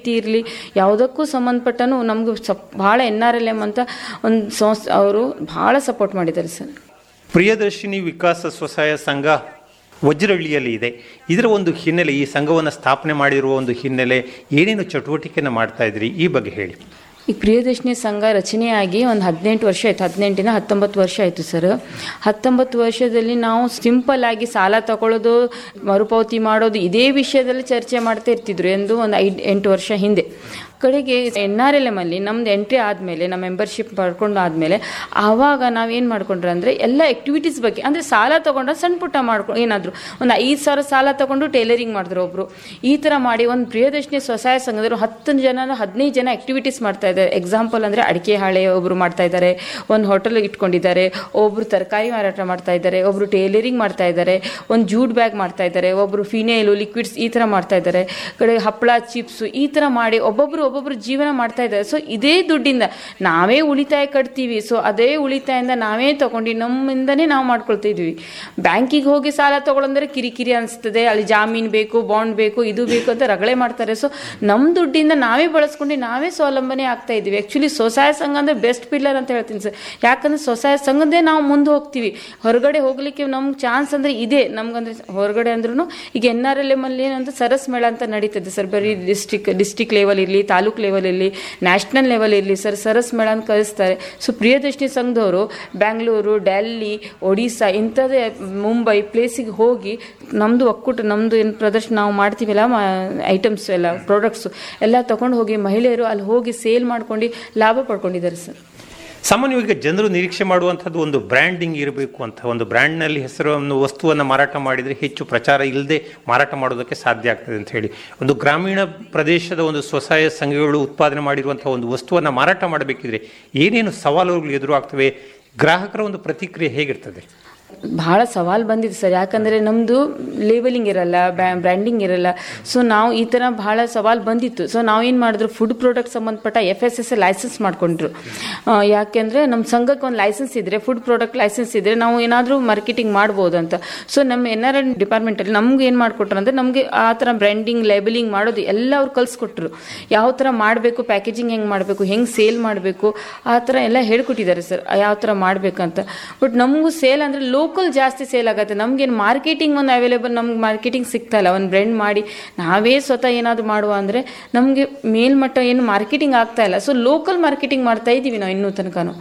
ಇರಲಿ ಯಾವುದಕ್ಕೂ ಸಂಬಂಧಪಟ್ಟನು ನಮ್ಗೆ ಸಪ್ ಭಾಳ ಎನ್ ಆರ್ ಎಲ್ ಎಮ್ ಅಂತ ಒಂದು ಸಂಸ್ಥೆ ಅವರು ಭಾಳ ಸಪೋರ್ಟ್ ಮಾಡಿದ್ದಾರೆ ಸರ್ ಪ್ರಿಯದರ್ಶಿನಿ ವಿಕಾಸ ಸ್ವಸಹಾಯ ಸಂಘ ವಜ್ರಹಳ್ಳಿಯಲ್ಲಿ ಇದೆ ಇದರ ಒಂದು ಹಿನ್ನೆಲೆ ಈ ಸಂಘವನ್ನು ಸ್ಥಾಪನೆ ಮಾಡಿರುವ ಒಂದು ಹಿನ್ನೆಲೆ ಏನೇನು ಚಟುವಟಿಕೆಯನ್ನು ಮಾಡ್ತಾ ಇದ್ರಿ ಈ ಬಗ್ಗೆ ಹೇಳಿ ಈ ಪ್ರಿಯದರ್ಶಿನಿ ಸಂಘ ರಚನೆಯಾಗಿ ಒಂದು ಹದಿನೆಂಟು ವರ್ಷ ಆಯಿತು ಹದಿನೆಂಟಿನ ಹತ್ತೊಂಬತ್ತು ವರ್ಷ ಆಯಿತು ಸರ್ ಹತ್ತೊಂಬತ್ತು ವರ್ಷದಲ್ಲಿ ನಾವು ಸಿಂಪಲ್ ಆಗಿ ಸಾಲ ತಗೊಳ್ಳೋದು ಮರುಪಾವತಿ ಮಾಡೋದು ಇದೇ ವಿಷಯದಲ್ಲಿ ಚರ್ಚೆ ಮಾಡ್ತಾ ಇರ್ತಿದ್ರು ಎಂದು ಒಂದು ಐದು ಎಂಟು ವರ್ಷ ಹಿಂದೆ ಕಡೆಗೆ ಎನ್ ಆರ್ ಎಲ್ ಎಮ್ ಅಲ್ಲಿ ನಮ್ದು ಎಂಟ್ರಿ ಆದಮೇಲೆ ನಮ್ಮ ಮೆಂಬರ್ಶಿಪ್ ಪಡ್ಕೊಂಡು ಆದಮೇಲೆ ಆವಾಗ ನಾವೇನು ಮಾಡ್ಕೊಂಡ್ರೆ ಅಂದರೆ ಎಲ್ಲ ಆ್ಯಕ್ಟಿವಿಟೀಸ್ ಬಗ್ಗೆ ಅಂದರೆ ಸಾಲ ತೊಗೊಂಡ್ರೆ ಸಣ್ಣ ಪುಟ್ಟ ಮಾಡ್ಕೊಂಡು ಏನಾದರೂ ಒಂದು ಐದು ಸಾವಿರ ಸಾಲ ತೊಗೊಂಡು ಟೈಲರಿಂಗ್ ಮಾಡಿದ್ರು ಒಬ್ಬರು ಈ ಥರ ಮಾಡಿ ಒಂದು ಪ್ರಿಯದರ್ಶಿನಿ ಸ್ವಸಹಾಯ ಸಂಘದವರು ಹತ್ತು ಜನ ಹದಿನೈದು ಜನ ಆ್ಯಕ್ಟಿವಿಟೀಸ್ ಮಾಡ್ತಾ ಇದ್ದಾರೆ ಎಕ್ಸಾಂಪಲ್ ಅಂದರೆ ಅಡಿಕೆ ಹಾಳೆ ಒಬ್ಬರು ಮಾಡ್ತಾ ಇದ್ದಾರೆ ಒಂದು ಹೋಟೆಲ್ ಇಟ್ಕೊಂಡಿದ್ದಾರೆ ಒಬ್ಬರು ತರಕಾರಿ ಮಾರಾಟ ಮಾಡ್ತಾ ಇದ್ದಾರೆ ಒಬ್ಬರು ಟೈಲರಿಂಗ್ ಮಾಡ್ತಾ ಇದ್ದಾರೆ ಒಂದು ಜೂಟ್ ಬ್ಯಾಗ್ ಮಾಡ್ತಾ ಇದ್ದಾರೆ ಒಬ್ಬರು ಫಿನೇಲು ಲಿಕ್ವಿಡ್ಸ್ ಈ ಥರ ಮಾಡ್ತಾ ಇದ್ದಾರೆ ಕಡೆ ಹಪ್ಪಳ ಚಿಪ್ಸು ಈ ಥರ ಮಾಡಿ ಒಬ್ಬೊಬ್ಬರು ಒಬ್ಬೊಬ್ಬರು ಜೀವನ ಮಾಡ್ತಾ ಇದ್ದಾರೆ ಸೊ ಇದೇ ದುಡ್ಡಿಂದ ನಾವೇ ಉಳಿತಾಯ ಕಟ್ತೀವಿ ಸೊ ಅದೇ ಉಳಿತಾಯದಿಂದ ನಾವೇ ತಗೊಂಡು ನಮ್ಮಿಂದನೇ ನಾವು ಮಾಡ್ಕೊಳ್ತಾ ಇದ್ವಿ ಬ್ಯಾಂಕಿಗೆ ಹೋಗಿ ಸಾಲ ತಗೊಳ್ಳಂದ್ರೆ ಕಿರಿಕಿರಿ ಅನಿಸ್ತದೆ ಅಲ್ಲಿ ಜಾಮೀನು ಬೇಕು ಬಾಂಡ್ ಬೇಕು ಇದು ಬೇಕು ಅಂತ ರಗಳೆ ಮಾಡ್ತಾರೆ ಸೊ ನಮ್ಮ ದುಡ್ಡಿಂದ ನಾವೇ ಬಳಸ್ಕೊಂಡು ನಾವೇ ಸ್ವಾವಲಂಬನೆ ಆಗ್ತಾ ಇದ್ವಿ ಆ್ಯಕ್ಚುಲಿ ಸ್ವಸಹಾಯ ಸಂಘ ಅಂದರೆ ಬೆಸ್ಟ್ ಪಿಲ್ಲರ್ ಅಂತ ಹೇಳ್ತೀನಿ ಸರ್ ಯಾಕಂದ್ರೆ ಸ್ವಸಹಾಯ ಸಂಘದೇ ನಾವು ಮುಂದೆ ಹೋಗ್ತೀವಿ ಹೊರಗಡೆ ಹೋಗ್ಲಿಕ್ಕೆ ನಮ್ಗೆ ಚಾನ್ಸ್ ಅಂದರೆ ಇದೆ ನಮ್ಗಂದ್ರೆ ಹೊರಗಡೆ ಅಂದ್ರೂ ಈಗ ಎನ್ ಆರ್ ಎಲ್ ಎಮ್ ಅಲ್ಲಿ ಏನಂತ ಸರಸ್ ಮೇಳ ಅಂತ ನಡೀತದೆ ಸರ್ ಬರೀ ಡಿಸ್ಟಿಕ್ ಡಿಸ್ಟಿಕ್ ಲೆವೆಲ್ ಇರಲಿ ತಾಲೂಕ್ ಲೆವೆಲ್ ಇರಲಿ ನ್ಯಾಷನಲ್ ಲೆವೆಲ್ ಇರಲಿ ಸರ್ ಸರಸ್ ಮೇಳ ಅಂತ ಕಳಿಸ್ತಾರೆ ಸೊ ಪ್ರಿಯದರ್ಶಿನಿ ಸಂಘದವರು ಬ್ಯಾಂಗ್ಳೂರು ಡೆಲ್ಲಿ ಒಡಿಸ್ಸಾ ಇಂಥದ್ದೇ ಮುಂಬೈ ಪ್ಲೇಸಿಗೆ ಹೋಗಿ ನಮ್ಮದು ಒಕ್ಕೂಟ ನಮ್ಮದು ಏನು ಪ್ರದರ್ಶನ ನಾವು ಮಾಡ್ತೀವಲ್ಲ ಐಟಮ್ಸ್ ಎಲ್ಲ ಪ್ರಾಡಕ್ಟ್ಸು ಎಲ್ಲ ತಗೊಂಡು ಹೋಗಿ ಮಹಿಳೆಯರು ಅಲ್ಲಿ ಹೋಗಿ ಸೇಲ್ ಮಾಡ್ಕೊಂಡು ಲಾಭ ಪಡ್ಕೊಂಡಿದ್ದಾರೆ ಸರ್ ಸಾಮಾನ್ಯವಾಗಿ ಜನರು ನಿರೀಕ್ಷೆ ಮಾಡುವಂಥದ್ದು ಒಂದು ಬ್ರ್ಯಾಂಡಿಂಗ್ ಇರಬೇಕು ಅಂತ ಒಂದು ಬ್ರ್ಯಾಂಡ್ನಲ್ಲಿ ಹೆಸರನ್ನು ವಸ್ತುವನ್ನು ಮಾರಾಟ ಮಾಡಿದರೆ ಹೆಚ್ಚು ಪ್ರಚಾರ ಇಲ್ಲದೆ ಮಾರಾಟ ಮಾಡೋದಕ್ಕೆ ಸಾಧ್ಯ ಆಗ್ತದೆ ಅಂತ ಹೇಳಿ ಒಂದು ಗ್ರಾಮೀಣ ಪ್ರದೇಶದ ಒಂದು ಸ್ವಸಹಾಯ ಸಂಘಗಳು ಉತ್ಪಾದನೆ ಮಾಡಿರುವಂಥ ಒಂದು ವಸ್ತುವನ್ನು ಮಾರಾಟ ಮಾಡಬೇಕಿದ್ರೆ ಏನೇನು ಸವಾಲುಗಳು ಎದುರಾಗ್ತವೆ ಗ್ರಾಹಕರ ಒಂದು ಪ್ರತಿಕ್ರಿಯೆ ಹೇಗಿರ್ತದೆ ಭಾಳ ಸವಾಲು ಬಂದಿದೆ ಸರ್ ಯಾಕಂದರೆ ನಮ್ಮದು ಲೇಬಲಿಂಗ್ ಇರಲ್ಲ ಬ್ರ್ಯಾಂಡಿಂಗ್ ಇರಲ್ಲ ಸೊ ನಾವು ಈ ಥರ ಭಾಳ ಸವಾಲು ಬಂದಿತ್ತು ಸೊ ನಾವೇನು ಮಾಡಿದ್ರು ಫುಡ್ ಪ್ರಾಡಕ್ಟ್ ಸಂಬಂಧಪಟ್ಟ ಎಫ್ ಎಸ್ ಎಸ್ ಲೈಸೆನ್ಸ್ ಮಾಡ್ಕೊಂಡ್ರು ಆ, ಯಾಕೆಂದರೆ ನಮ್ಮ ಸಂಘಕ್ಕೆ ಒಂದು ಲೈಸೆನ್ಸ್ ಇದ್ದರೆ ಫುಡ್ ಪ್ರಾಡಕ್ಟ್ ಲೈಸೆನ್ಸ್ ಇದ್ದರೆ ನಾವು ಏನಾದರೂ ಮಾರ್ಕೆಟಿಂಗ್ ಮಾಡ್ಬೋದು ಅಂತ ಸೊ ನಮ್ಮ ಎನ್ ಆರ್ ಎನ್ ಡಿಪಾರ್ಟ್ಮೆಂಟಲ್ಲಿ ನಮ್ಗೆ ಏನು ಮಾಡಿಕೊಟ್ರು ಅಂದರೆ ನಮಗೆ ಆ ಥರ ಬ್ರ್ಯಾಂಡಿಂಗ್ ಲೇಬಲಿಂಗ್ ಮಾಡೋದು ಎಲ್ಲ ಅವ್ರು ಕಲಿಸ್ಕೊಟ್ರು ಯಾವ ಥರ ಮಾಡಬೇಕು ಪ್ಯಾಕೇಜಿಂಗ್ ಹೆಂಗೆ ಮಾಡಬೇಕು ಹೆಂಗೆ ಸೇಲ್ ಮಾಡಬೇಕು ಆ ಥರ ಎಲ್ಲ ಹೇಳ್ಕೊಟ್ಟಿದ್ದಾರೆ ಸರ್ ಯಾವ ಥರ ಮಾಡಬೇಕಂತ ಬಟ್ ನಮಗೂ ಸೇಲ್ ಅಂದರೆ ಲೋಕಲ್ ಜಾಸ್ತಿ ಸೇಲ್ ಆಗುತ್ತೆ ನಮ್ಗೇನು ಮಾರ್ಕೆಟಿಂಗ್ ಒಂದು ಅವೈಲೇಬಲ್ ನಮ್ಗೆ ಮಾರ್ಕೆಟಿಂಗ್ ಸಿಗ್ತಾ ಇಲ್ಲ ಒಂದು ಬ್ರ್ಯಾಂಡ್ ಮಾಡಿ ನಾವೇ ಸ್ವತಃ ಏನಾದರೂ ಮಾಡುವ ಅಂದರೆ ನಮಗೆ ಮೇಲ್ಮಟ್ಟ ಏನು ಮಾರ್ಕೆಟಿಂಗ್ ಆಗ್ತಾ ಇಲ್ಲ ಸೊ ಲೋಕಲ್ ಮಾರ್ಕೆಟಿಂಗ್ ಮಾಡ್ತಾ ಇದ್ದೀವಿ ನಾವು ಇನ್ನೂ ತನಕನೂ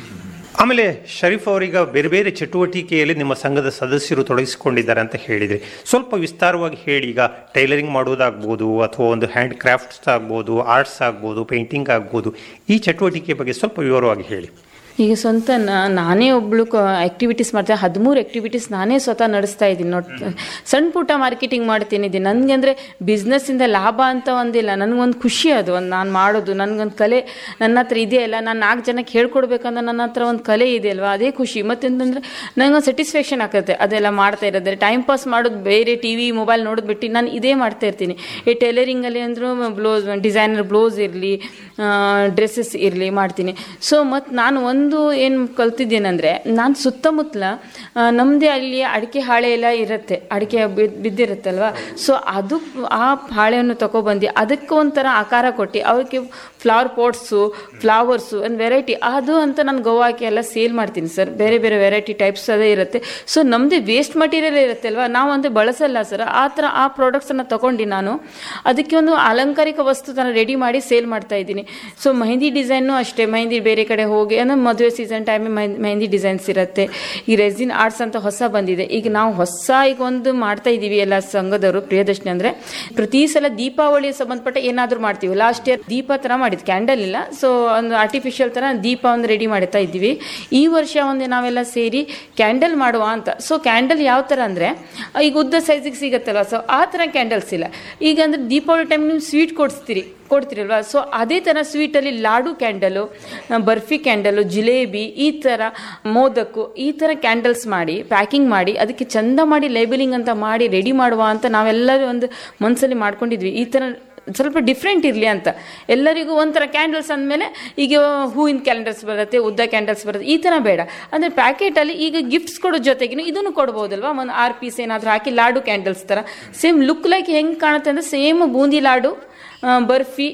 ಆಮೇಲೆ ಶರೀಫ್ ಅವರೀಗ ಬೇರೆ ಬೇರೆ ಚಟುವಟಿಕೆಯಲ್ಲಿ ನಿಮ್ಮ ಸಂಘದ ಸದಸ್ಯರು ತೊಡಗಿಸಿಕೊಂಡಿದ್ದಾರೆ ಅಂತ ಹೇಳಿದ್ರಿ ಸ್ವಲ್ಪ ವಿಸ್ತಾರವಾಗಿ ಹೇಳಿ ಈಗ ಟೈಲರಿಂಗ್ ಮಾಡೋದಾಗ್ಬೋದು ಅಥವಾ ಒಂದು ಹ್ಯಾಂಡ್ ಕ್ರಾಫ್ಟ್ಸ್ ಆಗ್ಬೋದು ಆರ್ಟ್ಸ್ ಆಗ್ಬೋದು ಪೇಂಟಿಂಗ್ ಆಗ್ಬೋದು ಈ ಚಟುವಟಿಕೆ ಬಗ್ಗೆ ಸ್ವಲ್ಪ ವಿವರವಾಗಿ ಹೇಳಿ ಈಗ ಸ್ವಂತ ನಾ- ನಾನೇ ಒಬ್ಳು ಆ್ಯಕ್ಟಿವಿಟೀಸ್ ಮಾಡ್ತೀನಿ ಹದಿಮೂರು ಆ್ಯಕ್ಟಿವಿಟೀಸ್ ನಾನೇ ಸ್ವತಃ ನಡೆಸ್ತಾ ಇದ್ದೀನಿ ನೋಟ್ ಸಣ್ಣ ಪುಟ್ಟ ಮಾರ್ಕೆಟಿಂಗ್ ಮಾಡ್ತೀನಿ ಇದು ನನಗೆ ಅಂದರೆ ಬಿಸ್ನೆಸ್ಸಿಂದ ಲಾಭ ಅಂತ ಒಂದಿಲ್ಲ ನನಗೊಂದು ಖುಷಿ ಅದು ಒಂದು ನಾನು ಮಾಡೋದು ನನಗೊಂದು ಕಲೆ ನನ್ನ ಹತ್ರ ಇದೆಯಲ್ಲ ನಾನು ನಾಲ್ಕು ಜನಕ್ಕೆ ಹೇಳ್ಕೊಡ್ಬೇಕಂದ್ರೆ ನನ್ನ ಹತ್ರ ಒಂದು ಕಲೆ ಇದೆಯಲ್ವಾ ಅದೇ ಖುಷಿ ಮತ್ತೆಂತಂದರೆ ನನಗೊಂದು ಸ್ಯಾಟಿಸ್ಫ್ಯಾಕ್ಷನ್ ಆಗುತ್ತೆ ಅದೆಲ್ಲ ಮಾಡ್ತಾ ಇರೋದ್ರೆ ಟೈಮ್ ಪಾಸ್ ಮಾಡೋದು ಬೇರೆ ಟಿ ವಿ ಮೊಬೈಲ್ ನೋಡೋದು ಬಿಟ್ಟು ನಾನು ಇದೇ ಮಾಡ್ತಾ ಇರ್ತೀನಿ ಈ ಟೈಲರಿಂಗಲ್ಲಿ ಅಂದರೂ ಬ್ಲೌಸ್ ಡಿಸೈನರ್ ಬ್ಲೌಸ್ ಇರಲಿ ಡ್ರೆಸ್ಸಸ್ ಇರಲಿ ಮಾಡ್ತೀನಿ ಸೊ ಮತ್ತು ನಾನು ಒಂದು ಏನು ಕಲ್ತಿದ್ದೇನೆಂದರೆ ನಾನು ಸುತ್ತಮುತ್ತಲ ನಮ್ಮದೇ ಅಲ್ಲಿ ಅಡಿಕೆ ಹಾಳೆ ಎಲ್ಲ ಇರುತ್ತೆ ಅಡಿಕೆ ಬಿದ್- ಬಿದ್ದಿರುತ್ತಲ್ವ ಸೊ ಅದು ಆ ಹಾಳೆಯನ್ನು ತಗೊಬಂದು ಅದಕ್ಕೆ ಒಂಥರ ಆಕಾರ ಕೊಟ್ಟು ಅವಕ್ಕೆ ಫ್ಲವರ್ ಪಾಟ್ಸು ಫ್ಲವರ್ಸು ಒಂದು ವೆರೈಟಿ ಅದು ಅಂತ ನಾನು ಗೋವಾಕ್ಕೆ ಎಲ್ಲ ಸೇಲ್ ಮಾಡ್ತೀನಿ ಸರ್ ಬೇರೆ ಬೇರೆ ವೆರೈಟಿ ಟೈಪ್ಸ್ ಅದೇ ಇರುತ್ತೆ ಸೊ ನಮ್ಮದೇ ವೇಸ್ಟ್ ಮಟೀರಿಯಲ್ ಇರುತ್ತೆ ಅಲ್ವಾ ನಾವು ಅಂದರೆ ಬಳಸಲ್ಲ ಸರ್ ಆ ಥರ ಆ ಪ್ರಾಡಕ್ಟ್ಸನ್ನು ತಗೊಂಡು ನಾನು ಅದಕ್ಕೆ ಒಂದು ಅಲಂಕಾರಿಕ ವಸ್ತು ಥರ ರೆಡಿ ಮಾಡಿ ಸೇಲ್ ಮಾಡ್ತಾ ಇದ್ದೀನಿ ಸೊ ಮೆಹಂದಿ ಡಿಸೈನು ಅಷ್ಟೇ ಮೆಹಂದಿ ಬೇರೆ ಕಡೆ ಹೋಗಿ ಅಂದರೆ ಮದುವೆ ಸೀಸನ್ ಟೈಮ್ ಮೆಹಂದಿ ಡಿಸೈನ್ಸ್ ಇರುತ್ತೆ ಈ ರೆಸಿನ್ ಆರ್ಟ್ಸ್ ಅಂತ ಹೊಸ ಬಂದಿದೆ ಈಗ ನಾವು ಹೊಸ ಈಗ ಒಂದು ಮಾಡ್ತಾ ಇದ್ದೀವಿ ಎಲ್ಲ ಸಂಘದವರು ಪ್ರಿಯದರ್ಶಿನಿ ಅಂದರೆ ಪ್ರತಿ ಸಲ ದೀಪಾವಳಿಗೆ ಸಂಬಂಧಪಟ್ಟ ಏನಾದರೂ ಮಾಡ್ತೀವಿ ಲಾಸ್ಟ್ ಇಯರ್ ದೀಪ ಥರ ಮಾಡಿದ್ದು ಕ್ಯಾಂಡಲ್ ಇಲ್ಲ ಸೊ ಒಂದು ಆರ್ಟಿಫಿಷಿಯಲ್ ಥರ ದೀಪ ಒಂದು ರೆಡಿ ಮಾಡ್ತಾ ಇದ್ದೀವಿ ಈ ವರ್ಷ ಒಂದು ನಾವೆಲ್ಲ ಸೇರಿ ಕ್ಯಾಂಡಲ್ ಮಾಡುವ ಅಂತ ಸೊ ಕ್ಯಾಂಡಲ್ ಯಾವ ಥರ ಅಂದರೆ ಈಗ ಉದ್ದ ಸೈಜಿಗೆ ಸಿಗುತ್ತಲ್ಲ ಸೊ ಆ ಥರ ಕ್ಯಾಂಡಲ್ಸ್ ಇಲ್ಲ ಈಗ ಅಂದರೆ ದೀಪಾವಳಿ ಟೈಮ್ ನೀವು ಸ್ವೀಟ್ ಕೊಡಿಸ್ತೀರಿ ಕೊಡ್ತೀರಲ್ವ ಸೊ ಅದೇ ಥರ ಸ್ವೀಟಲ್ಲಿ ಲಾಡು ಕ್ಯಾಂಡಲು ಬರ್ಫಿ ಕ್ಯಾಂಡಲು ಜಿಲೇಬಿ ಈ ಥರ ಮೋದಕ್ಕು ಈ ಥರ ಕ್ಯಾಂಡಲ್ಸ್ ಮಾಡಿ ಪ್ಯಾಕಿಂಗ್ ಮಾಡಿ ಅದಕ್ಕೆ ಚಂದ ಮಾಡಿ ಲೇಬಲಿಂಗ್ ಅಂತ ಮಾಡಿ ರೆಡಿ ಮಾಡುವ ಅಂತ ನಾವೆಲ್ಲರೂ ಒಂದು ಮನಸ್ಸಲ್ಲಿ ಮಾಡ್ಕೊಂಡಿದ್ವಿ ಈ ಥರ ಸ್ವಲ್ಪ ಡಿಫ್ರೆಂಟ್ ಇರಲಿ ಅಂತ ಎಲ್ಲರಿಗೂ ಒಂಥರ ಕ್ಯಾಂಡಲ್ಸ್ ಅಂದಮೇಲೆ ಈಗ ಹೂವಿನ ಕ್ಯಾಂಡಲ್ಸ್ ಬರುತ್ತೆ ಉದ್ದ ಕ್ಯಾಂಡಲ್ಸ್ ಬರುತ್ತೆ ಈ ಥರ ಬೇಡ ಅಂದರೆ ಪ್ಯಾಕೆಟಲ್ಲಿ ಈಗ ಗಿಫ್ಟ್ಸ್ ಕೊಡೋ ಜೊತೆಗಿನ ಇದನ್ನು ಕೊಡ್ಬೋದಲ್ವಾ ಒಂದು ಆರು ಪೀಸ್ ಏನಾದರೂ ಹಾಕಿ ಲಾಡು ಕ್ಯಾಂಡಲ್ಸ್ ಥರ ಸೇಮ್ ಲುಕ್ ಲೈಕ್ ಹೆಂಗೆ ಕಾಣುತ್ತೆ ಅಂದರೆ ಸೇಮ್ ಬೂಂದಿ ಲಾಡು ಆ, ಬರ್ಫಿ